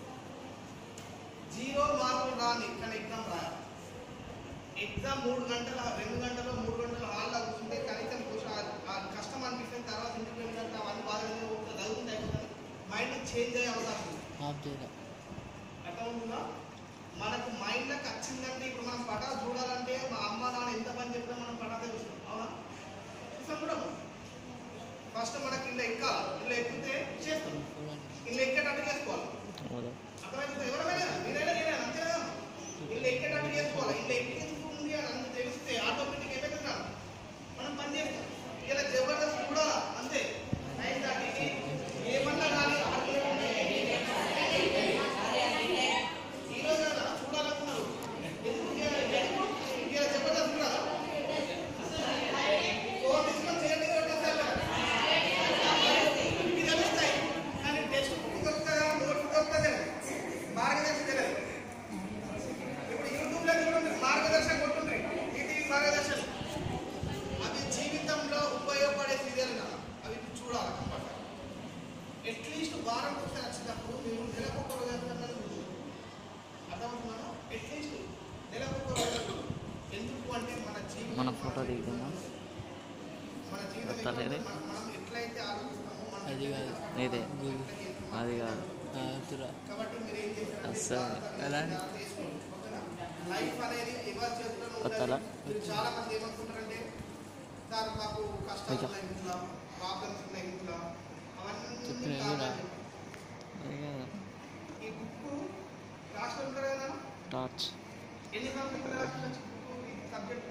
జీరో మార్కులు రాని కానీ ఎగ్జామ్ రాయాలి ఎగ్జామ్ మూడు గంటల రెండు గంటలు మూడు గంటలు హాల్లో కూర్చుంటే కనీసం కొంచెం ఆ- ఆ కష్టం అనిపిస్తుంది తర్వాత ఇంటికి వెళ్ళినట్టు అవన్నీ బాగా చదువుకుంటే అయిపోతుంది మైండ్ చేంజ్ అయ్యే అవకాశం ఉంది ఆఫ్ చేయరా అర్థమవుతుందా మనకు మైండ్లోకి వచ్చిందంటే ఇప్పుడు మనం పటా చూడాలంటే మా అమ్మ నాన్న ఎంత పని చెప్పినా మనం పటాతే చూస్తాం అవునా చూస్తాం కూడా ఫస్ట్ మనకి ఇల్లు ఎక్కాలి ఇల్లు ఎక్కితే చేస్తాం ఇల్లు ఎక్కేటట్టు చేసుకోవాలి అర్థమవుతుంది ఎవరైనా మీరైనా నేనైనా అంతే కదా ఇల్లు ఎక్కేటట్టు చేసుకోవాలి ఇల్లు ఎక్కించుకుంది అని అంత తెలిస్తే ఆటోమేటిక్ ఏమైతుందా మనం పని చేస్తాం ఇలా జబర్దస్త్ కూడా అంతే నైన్ థర్టీకి ఏమన్నా కానీ ఈ రోజు కదా చూడాలనుకున్నారు ఎందుకు చేయాలి? ఇలా జబర్దస్త్ కూడా ఫోన్ తీసుకొని చేయండి కొట్టేస్తారు కదా. ఇవి తెలుస్తాయి కానీ టెక్స్ట్ బుక్ దొరుకుతుందా నోట్ దొరుకుతుంది మార్గదర్శనం తెలియదు ఇప్పుడు యూట్యూబ్లో చూడండి మార్గదర్శనం కొట్టుండ్రి ఈటీవీ మార్గదర్శనం అవి జీవితంలో ఉపయోగపడే సీరియల్ కదా అవి చూడాలి కంపల్సరీ అట్లీస్ట్ వారం ఒకసారి వచ్చినప్పుడు మేము నెలకు ఒక రోజు వెళ్తున్నాను అర్థమవుతున్నాను అట్లీస్ట్ నెలకు ఒక రోజు వెళ్తున్నాం. ఎందుకు అంటే మన జీవితం మన ఫోటో దిగుతుందా మన జీవితం వస్తలేదు. మనం మనం ఎట్లయితే ఆలోచిస్తామో మనం అది కాదు ఎట్లయితే ఇదే గూగుల్. అది కాదు కాబట్టి మీరు ఏం చేస్తారు అస్సలు ఎలా లైఫ్ అనేది ఎవరి చేతిలో కొత్తలా? మీరు చాలా మంది ఏమనుకుంటారంటే సార్ మాకు కష్టాలు ఇంకా. ఉన్నాయి ఇంట్లో ప్రాబ్లమ్స్ ఉన్నాయి ఇంట్లో అవన్నీ చెప్పిన కారణాలు. కూడా. అది కాదు ఈ బుక్ రాష్ట్రం ఉంటారు కదా టార్చ్ ఎన్ని సంవత్సరాలు రాసిన సబ్జెక్ట్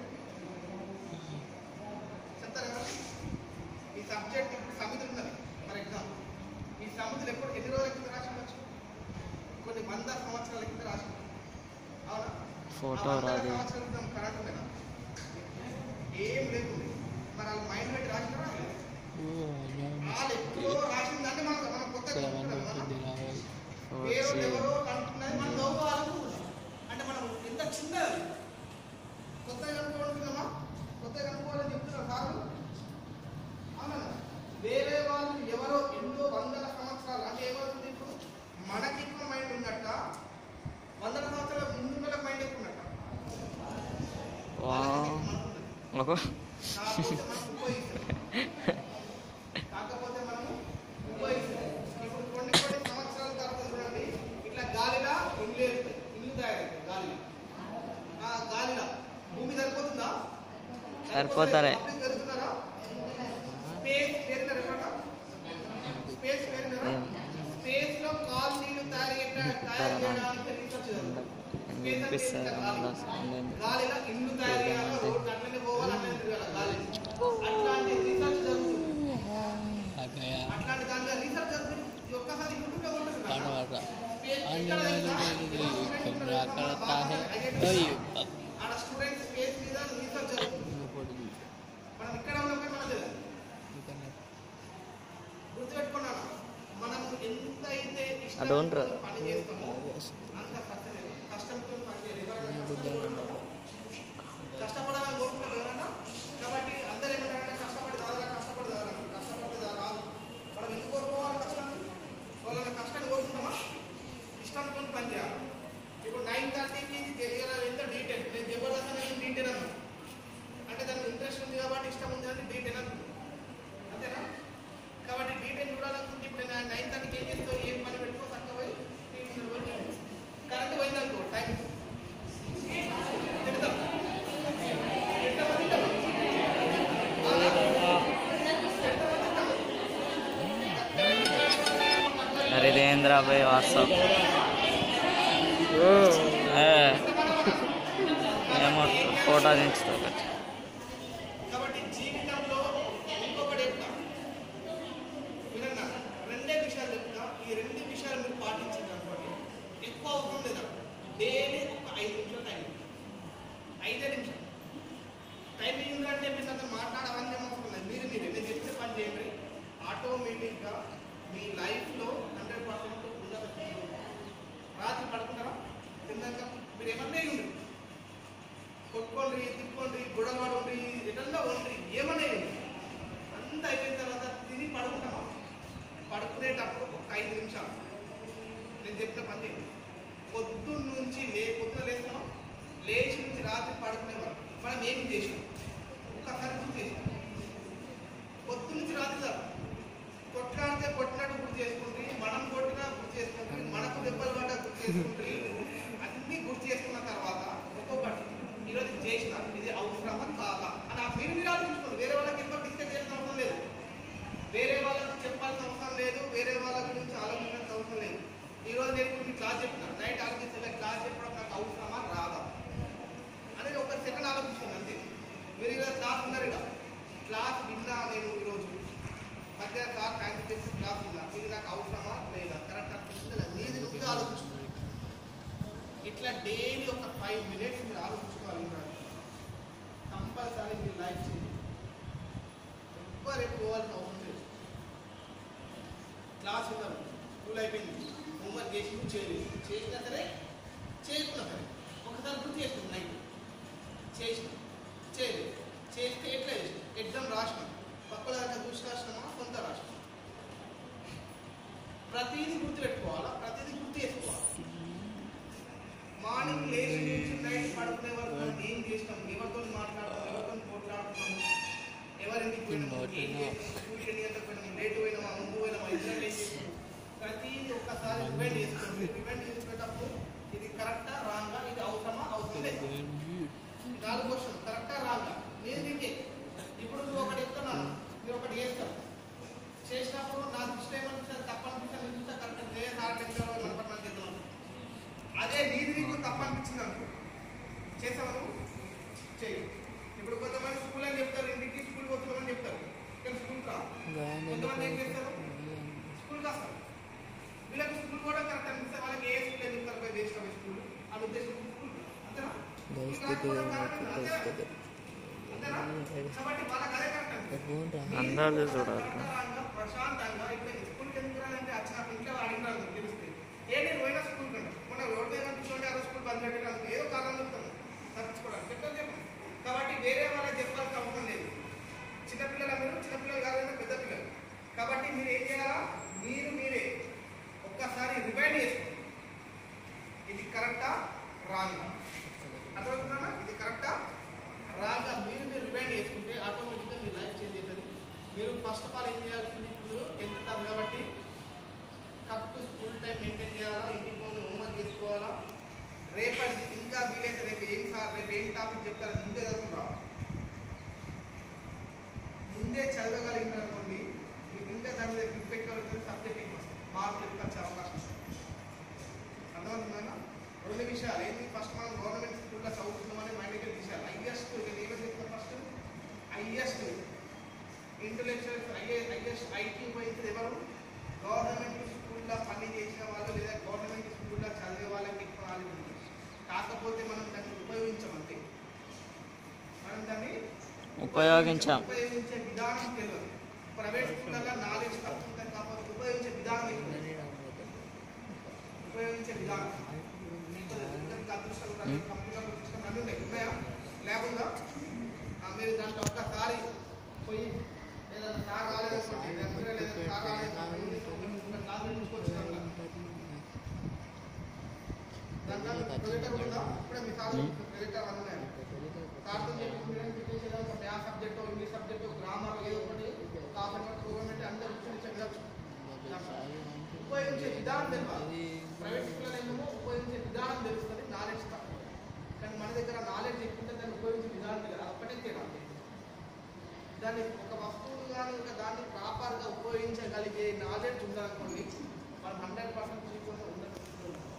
చెప్తారా కదా? ఈ సబ్జెక్ట్ ఇప్పుడు సమితి ఉన్నది ఫర్ ఎగ్జాంపుల్ ఈ సమితిలో ఎప్పుడు ఎన్ని రోజుల కింద రాసుకోవచ్చు కొన్ని వంద సంవత్సరాల కింద రాసుకోవచ్చు అవునా ఫోటో ఆ వందల రాదు సంవత్సరాల క్రితం కరెంట్ ఉండేనా? ఏం లేకుండే మరి వాళ్ళ మైండ్ పెట్టి రాసినారా వాళ్ళు ఎప్పుడో రాసిన దాన్ని మనం మనం కొత్తగా కనుక్కుంటున్నాం కదా. వేరే వచ్చి ఎవరో కనుక్కున్నది మనం చదువుకోవాలనుకుంటున్నాం అంటే మనం ఎంత చిన్నది కొత్తగా కనుక్కోవాలనుకున్నామా కొత్తగా కనుక్కోవాలని చెప్తున్నారు సారు అవునా వేరే వాళ్ళు ఎవరో ఎన్నో వందల సంవత్సరాలు అంటే ఏమవుతుంది ఇప్పుడు మనకి ఎక్కువ మైండ్ ఉన్నట్ట వందల సంవత్సరాల ముందు వాళ్ళ మైండ్ ఎక్కువ ఉన్నట్ట వాళ్ళకి ఎక్కువ మనకు ఉన్నది. ఒక కాకపోతే మనం ఉపయోగిస్తాం కాకపోతే మనము ఉపయోగిస్తాం ఇప్పుడు కొన్ని కొన్ని సంవత్సరాల తర్వాత చూడండి ఇట్లా గాలిలా ఇల్లు ఏరుతాయి. ఇల్లు తయారవుతాయి గాలిలో ఆ గాలిలో భూమి సరిపోతుందా సరిపోతారే. పబ్లిక్ పెరుగుతున్నారా స్పేస్ పెరుగుతారు ఎప్పుడన్నా స్పేస్ పెరుగుతారా ఏం? స్పేస్ లో కాలనీలు తయారు తయారు చేయడానికి రీసెర్చ్ జరుగుతుంది స్పేస్ అంటే వినిపిస్తుంది ఏంటి? గాలి. అందులో sound ఏంది? గాలిలో ఇల్లు తయారు చేయాలి రోడ్డు అట్లనే పోవాలి అట్లనే తిరగాలి గాలి అట్లాంటి రీసెర్చ్ జరుగుతుంది అట్లాంటి దాని మీద రీసెర్చ్ జరుగుతుంది ఇది ఒక్కసారి యూట్యూబ్లో ఉంటుంది పాట కదా. పాడరా స్పేస్ अन्य ఎక్కడ తెలుసా? कैमरा करता है ओए ఆడ స్టూడెంట్స్ స్పేస్ మీద రీసెర్చ్ జరుగుతుంది మనం ఇక్కడ ఉన్నప్పుడు మనకు తెలియదు గుర్తుపెట్టుకున్నాను మనం ఎంత అయితే అదొండ్రా. ఇష్టంతో పని చేస్తామో అంత కష్టమే కష్టంతో పని చేయలేదు కష్టపడాలని కోరుకుంటారు ఎవరైనా కాబట్టి అందరూ ఏమంటారంటే కష్టపడి దాదాగా కష్టపడి దాదాగా కష్టపడి దా- రాదు మనం ఎందుకు కోరుకోవాలి కష్టాన్ని వాళ్ళని కష్టాన్ని కోరుకుంటామా ఇష్టంతో పని చేయాలి ఇప్పుడు నైన్ థర్టీకి తెలియాలి ఎంత డీటెయిల్ నేను జబర్దస్త్ అనేది డీటెయిల్ అన్నాను అంటే దానికి ఇంట్రెస్ట్ ఉంది కాబట్టి ఇష్టం ఉంది అంటే డీటెయిల్ అన్నాను అంతేనా కాబట్టి డీటెయిల్ చూడాలనుకుంటే ఇప్పుడు నేను నైన్ థర్టీకి ఏం చేస్తావు ఏం పని పెట్టుకో చక్కగా పోయి టీవీ పోయి కరెంట్ పోయిందనుకో టైం చెప్తాం अरे इदेंद्रा भाई వాట్సాప్ ఏమో ఫోటో దించుతా ఒకటి కాబట్టి జీవితంలో ఇంకొకటి చెప్తా వినన్నా రెండే విషయాలు చెప్తా ఈ రెండు విషయాలు మీరు పాటించింది అనుకోండి ఎక్కువ అవసరం లేదా డైలీ ఒక ఐదు నిమిషాలు టైం ఐదే నిమిషాలు టైం ఏంటంటే మీరు అతను మాట్లాడవన్నీ అవసరం లేదు మీరు మీరు నేను చెప్తే పని చేయండి ఆటోమేటిక్గా మీ లైఫ్లో హండ్రెడ్ పర్సెంట్ ఉన్నత స్థితిలో ఉంటారు. రాత్రి పడుకుంటారా తిన్నాక మీరు ఏమన్నా ఉండండి కొట్టుకోండి తిప్పుకోండి గొడవ ఉండి ఎటన్నా ఉండి ఏమన్నా ఉండి అంతా అయిపోయిన తర్వాత తిని పడుకుంటామా పడుకునేటప్పుడు ఒక ఐదు నిమిషాలు నేను చెప్పిన పని చేయండి. పొద్దున్న నుంచి లే పొద్దున లేస్తాం లేచి నుంచి రాత్రి పడుకునే వరకు మనం ఏం చేసినాం ఒక్కసారి గుర్తు చేసినాం పొద్దు నుంచి రాత్రి దాకా కొట్లాడితే కొట్టినట్టు గుర్తు చేసుకుంటుంది మనం కొట్టినా గుర్తు చేసుకుంటుంది మనకు దెబ్బలు పడ్డా గుర్తు చేసుకుంటుంది అన్ని గుర్తు చేసుకున్న తర్వాత ఒక్కొక్కటి ఈరోజు ఇది చేసిన ఇది అవసరమా కాదా అని ఆ మీరు మీరు ఆలోచించుకోండి వేరే వాళ్ళకి ఎక్కువ డిస్కస్ చేయాల్సిన అవసరం లేదు వేరే వాళ్ళకి చెప్పాల్సిన అవసరం లేదు వేరే వాళ్ళ గురించి ఆలోచించాల్సిన అవసరం లేదు ఈ రోజు నేను ఇప్పుడు మీ క్లాస్ చెప్పిన నైట్ ఆలోచించలే క్లాస్ చెప్పడం నాకు అవసరమా రాదా అనేది ఒక సెకండ్ ఆలోచించండి అంతే మీరు ఇలా క్లాస్ ఉన్నారు ఇక క్లాస్ విన్నా నేను ఈరోజు మధ్య క్లాస్ టైం చేసి క్లాస్ విన్నా ఇది నాకు అవసరమా లేదా కరెక్ట్ అనిపిస్తుంది మీది నువ్వు ఆలోచించుకోండి ఇట్లా డైలీ ఒక ఫైవ్ మినిట్స్ మీరు ఆలోచించుకోవాలి కంపల్సరీ మీరు లైఫ్ చేయండి ఎవ్వరు ఎక్కువ పోవాల్సిన అవసరం లేదు క్లాస్ ఉన్నారు స్కూల్ అయిపోయింది హోంవర్క్ చేసి నువ్వు చేయలేదు చేసినా సరే చేయకున్నా సరే ఒకసారి గుర్తు చేసుకుంది నైట్ చేసిన చేయలేదు చేస్తే ఎట్లా చేసిన ఎగ్జామ్ రాసిన పక్కల దాకా చూసి రాసినామా కొంత రాసిన ప్రతిదీ గుర్తు పెట్టుకోవాలా ప్రతిదీ గుర్తు చేసుకోవాలి మార్నింగ్ లేచి నుంచి నైట్ పడుకునే వరకు మనం ఏం చేసినాం ఎవరితో మాట్లాడతాం ఎవరితో పోట్లాడుతున్నాం ఎవరింటికి పోయినాము ఏం చేసినాం స్కూల్కి ఎన్ని గంటలకు పోయినాము లేట్ పోయినామా ముందు పోయినామా ఇద్దరు ఏం చేసినాం ప్రతిదీ ఒక్కసారి రివైండ్ చేసుకోండి రివైండ్ చేసుకునేటప్పుడు ఇది కరెక్టా రాంగా ఇది అవసరమా అవసరం లేదు ఈ నాలుగు క్వశ్చన్ కరెక్టా రాంగా నేను నీకే ఇప్పుడు నువ్వు ఒకటి చెప్తున్నాను మీరు ఒకటి చేస్తావు చేసినప్పుడు నా దృష్టి ఏమనిపిస్తుంది తప్ప అనిపిస్తుంది నేను చూస్తే కరెక్ట్ చేయాలి మన పట్ల చేద్దాం అదే నీది నీకు తప్ప అనిపించింది అనుకో చేసావు నువ్వు చెయ్యి ఇప్పుడు కొంతమంది స్కూల్ అని చెప్తారు ఇంటికి స్కూల్ పోతున్నామని చెప్తారు కానీ స్కూల్ రా కొంతమంది ఏం చేస్తారు స్కూల్ కాస్తారు వీళ్ళకి స్కూల్ కూడా కరెక్ట్ అనిపిస్తే వాళ్ళకి ఏ స్కూల్ ఎందుకు కరెక్ట్ చేసిన స్కూల్ అని ఉద్దేశం స్కూల్ అంతేనా స్కూల్ రాకపోవడం కారణం అంతేనా అంతేనా కాబట్టి వాళ్ళకి అదే కరెక్ట్ అనిపిస్తుంది అందరూ చూడాలి ప్రశాంతంగా ప్రశాంతంగా ఇప్పుడు స్కూల్కి ఎందుకు రాలంటే వచ్చిన ఇంట్లో అడిగినారు తెలిస్తే ఏ నేను పోయినా స్కూల్ కంటే మొన్న రోడ్ మీద కనిపించుకుంటే ఆ రోజు స్కూల్ బంద్ పెట్టినాను ఏదో కారణం చెప్తాను తప్పించుకోవడానికి చెప్తాను చెప్పండి కాబట్టి వేరే వాళ్ళకి చెప్పాల్సిన అవసరం లేదు చిన్నపిల్లలు మీరు చిన్నపిల్లలు కాదంటే పెద్ద పిల్లలు కాబట్టి మీరు ఏం చేయాలా మీరు మీరే ఒక్కసారి రిమైండ్ చేసుకోండి ఇది కరెక్టా రాంగ్ అర్థమవుతుందా ఇది కరెక్టా రాగా మీరు మీరు రిమైండ్ చేసుకుంటే ఆటోమేటిక్గా మీ లైఫ్ చేంజ్ అవుతుంది మీరు ఫస్ట్ ఆఫ్ ఆల్ ఏం చేయాల్సింది ఇప్పుడు ఎంతుంటారు కాబట్టి కరెక్ట్ స్కూల్ టైం మెయింటైన్ చేయాలా ఇంటికి ముందు హోంవర్క్ చేసుకోవాలా రేపటి ఇంకా వీలైతే రేపు ఏం సార్ రేపు ఏం టాపిక్ చెప్తారు ముందే చదువుకుంటా ముందే చదవగలిగినారు అనుకోండి మీకు ఇంకా దాని మీద గ్రిప్ పెట్టగలుగుతుంది సబ్జెక్ట్ ఎక్కువ మార్కులు ఎక్కువ వచ్చే అవకాశం ఉంది. అర్థమవుతుందా రెండు విషయాలు ఏంటి ఫస్ట్ మనం గవర్నమెంట్ స్కూల్లో చదువుతున్నామని మైండ్కి తీసేయాలి హైయెస్ట్ నేను ఏమో చెప్తాను first highest intellectual IA highest IT పోయింది ఎవరు గవర్నమెంట్ స్కూల్లో పని చేసిన వాళ్ళు లేదా గవర్నమెంట్ స్కూల్లో చదివే వాళ్ళకి ఎక్కువ నాలెడ్జ్ ఉంది కాకపోతే మనం దాన్ని ఉపయోగించమంటే మనం దాన్ని ఉపయోగించాం ఉపయోగించే విధానం తెలియదు ప్రైవేట్ స్కూళ్ళల్లో నాలెడ్జ్ తక్కువ ఉంటుంది కాకపోతే ఉపయోగించే విధానం ఎక్కువ ఉంది. ఉపయోగించే విధానం ఇంకా అదృష్టం కానీ కంప్యూటర్ సిస్టమ్ అన్నీ ఉన్నాయి ఉన్నాయా ల్యాబ్ ఉందా ఆ, మీరు దాంట్లో ఒక్కసారి పోయి ఏదైనా సార్ రాలేదనుకోండి లేదా లేదా సార్ రాలేదనుకోండి క్లాస్ చూసుకొచ్చిన దాంట్లో ప్రొజెక్టర్ ఉందా ఇప్పుడే మీ సార్ ప్రొజెక్టర్ అన్నీ ఉన్నాయి సార్తో చెప్పి ఒక math subject English subject grammar ఏదో ఒకటి కాకుండా గవర్నమెంట్ అందరూ కూర్చొని చెప్పవచ్చు ఉపయోగించే విధానం తెలియాలి ప్రైవేట్ స్కూల్లో ఏమో ఉపయోగించే విధానం తెలుస్తుంది నాలెడ్జ్ తక్కువ కానీ మన దగ్గర నాలెడ్జ్ ఎక్కువ ఉంటే దాన్ని ఉపయోగించే విధానం తెలియదు అది ఒక్కటే తేడా దాన్ని ఒక వస్తువు కానీ ఒక దాన్ని ప్రాపర్గా ఉపయోగించగలిగే నాలెడ్జ్ ఉందనుకోండి మనం హండ్రెడ్ పర్సెంట్ జీవితంలో ఉన్నత స్థితిలో ఉంటాం.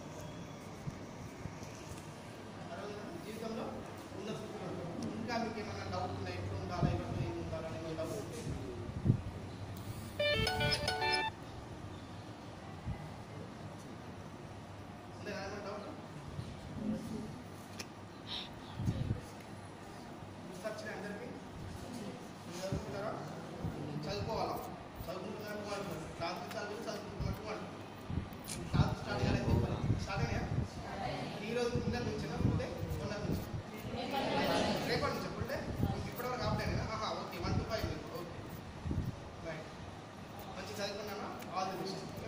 అర్థమవుతుందా? జీవితంలో ఉన్న స్థితిలో ఉంటాం. ఇంకా మీకు ఏమైనా డౌట్ ఉన్నాయి ఎప్పుడు ఉండాలి ఇవన్నీ ఆలోచిస్తాం